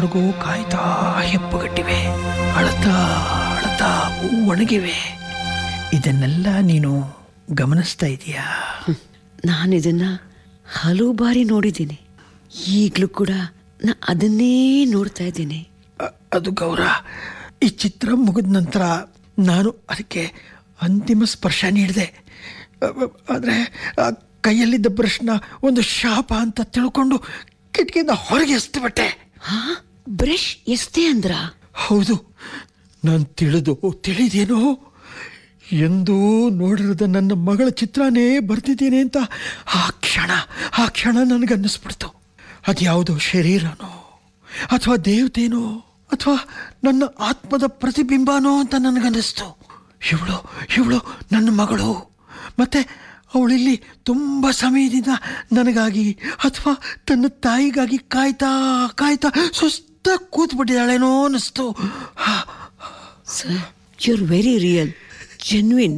ಯಾರಿಗೋ ಕಾಯ್ತಾ ಹೆಪ್ಪುಗಟ್ಟಿವೆ ಅಳತಾ ಅಳತಾ ಒಣಗಿವೆ ಇದನ್ನೆಲ್ಲ ನೀನು ಗಮನಿಸ್ತಾ ಇದೀಯಾ ನಾನಿದನ್ನ ಹಲವು ಬಾರಿ ನೋಡಿದ್ದೀನಿ ಈಗಲೂ ಕೂಡ ನಾ ಅದನ್ನೇ ನೋಡ್ತಾ ಇದ್ದೀನಿ ಅ- ಅದು ಗೌರ ಈ ಚಿತ್ರ ಮುಗಿದ ನಂತರ ನಾನು ಅದಕ್ಕೆ ಅಂತಿಮ ಸ್ಪರ್ಶ ನೀಡಿದೆ ಆದರೆ ಕೈಯಲ್ಲಿದ್ದ ಬ್ರಷ್ನ ಒಂದು ಶಾಪ ಅಂತ ತಿಳ್ಕೊಂಡು ಕಿಟಕಿಯಿಂದ ಹೊರಗೆ ಎಸ್ದುಬಿಟ್ಟೆ ಹಾ ಬ್ರಷ್ ಎಷ್ಟೇ ಅಂದ್ರ ಹೌದು ನಾನು ತಿಳಿದು ತಿಳಿದೇನೋ ಎಂದೂ ನೋಡಿರದ ನನ್ನ ಮಗಳ ಚಿತ್ರನೇ ಬರ್ತಿದ್ದೀನಿ ಅಂತ ಆ ಕ್ಷಣ ಆ ಕ್ಷಣ ನನಗನ್ನಿಸ್ಬಿಡ್ತು ಅದ್ಯಾವುದೋ ಶರೀರನೋ ಅಥವಾ ದೇವತೆನೋ ಅಥವಾ ನನ್ನ ಆತ್ಮದ ಪ್ರತಿಬಿಂಬನೋ ಅಂತ ನನಗನ್ನಿಸ್ತು ಇವಳು ಇವಳು ನನ್ನ ಮಗಳು ಮತ್ತೆ ಅವಳಿಲ್ಲಿ ತುಂಬ ಸಮಯದಿಂದ ನನಗಾಗಿ ಅಥವಾ ತನ್ನ ತಾಯಿಗಾಗಿ ಕಾಯ್ತಾ ಕಾಯ್ತಾ ಸುಸ್ತ ಕೂತ್ಬಿಟ್ಟಿದ್ದಾಳೇನೋ ಅನ್ನಿಸ್ತು ಹಾ sir you are very real genuine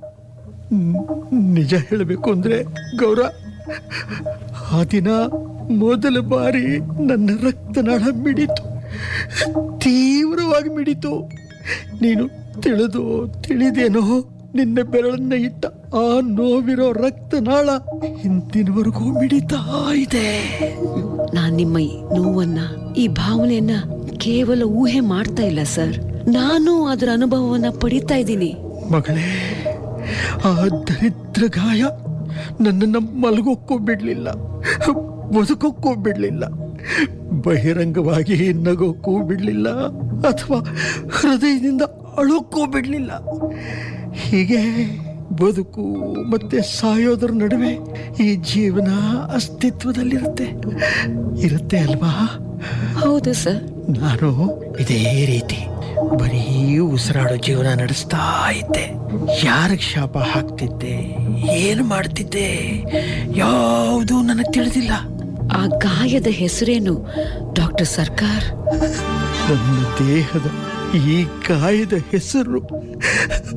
ನಿಜ ಹೇಳಬೇಕು ಅಂದ್ರೆ ಗೌರ ಆ ದಿನ ಮೊದಲ ಬಾರಿ ನನ್ನ ರಕ್ತನಾಳ ಮಿಡಿತು ತೀವ್ರವಾಗಿ ಮಿಡಿತು ನೀನು ತಿಳಿದು ತಿಳಿದೇನೋ ನಿನ್ನ ಬೆರಳನ್ನ ಇಟ್ಟ ಆ ನೋವಿರೋ ರಕ್ತನಾಳ ಹಿಂದಿನವರೆಗೂ ಮಿಡಿತಾ ಇದೆ ನಾನ್ ನಿಮ್ಮ ಈ ನೋವನ್ನ ಈ ಭಾವನೆಯನ್ನ ಕೇವಲ ಊಹೆ ಮಾಡ್ತಾ ಇಲ್ಲ ಸರ್ ನಾನು ಅದರ ಅನುಭವವನ್ನ ಪಡಿತಾ ಇದ್ದೀನಿ ಮಗಳೇ ಆ ದರಿದ್ರ ಗಾಯ ನನ್ನನ್ನು ಮಲಗೋಕ್ಕೂ ಬಿಡಲಿಲ್ಲ ಬದುಕೋಕ್ಕೂ ಬಿಡಲಿಲ್ಲ ಬಹಿರಂಗವಾಗಿ ನಗೋಕ್ಕೂ ಬಿಡಲಿಲ್ಲ ಅಥವಾ ಹೃದಯದಿಂದ ಅಳೋಕ್ಕೂ ಬಿಡಲಿಲ್ಲ ಹೀಗೆ ಬದುಕು ಮತ್ತೆ ಸಾಯೋದ್ರ ನಡುವೆ ಈ ಜೀವನ ಅಸ್ತಿತ್ವದಲ್ಲಿರುತ್ತೆ ಇರುತ್ತೆ ಅಲ್ವಾ ಹೌದು ಸರ್ ನಾನು ಇದೇ ರೀತಿ ಬರೀ ಉಸಿರಾಡೋ ಜೀವನ ನಡೆಸ್ತಾ ಇದ್ದೆ ಯಾರಿಗೆ ಶಾಪ ಹಾಕ್ತಿದ್ದೆ ಏನು ಮಾಡ್ತಿದ್ದೆ ಯಾವುದೂ ನನಗೆ ತಿಳಿದಿಲ್ಲ ಆ ಗಾಯದ ಹೆಸರೇನು ಡಾಕ್ಟರ್ ಸರ್ಕಾರ್ ನನ್ನ ದೇಹದ ಈ ಗಾಯದ ಹೆಸರು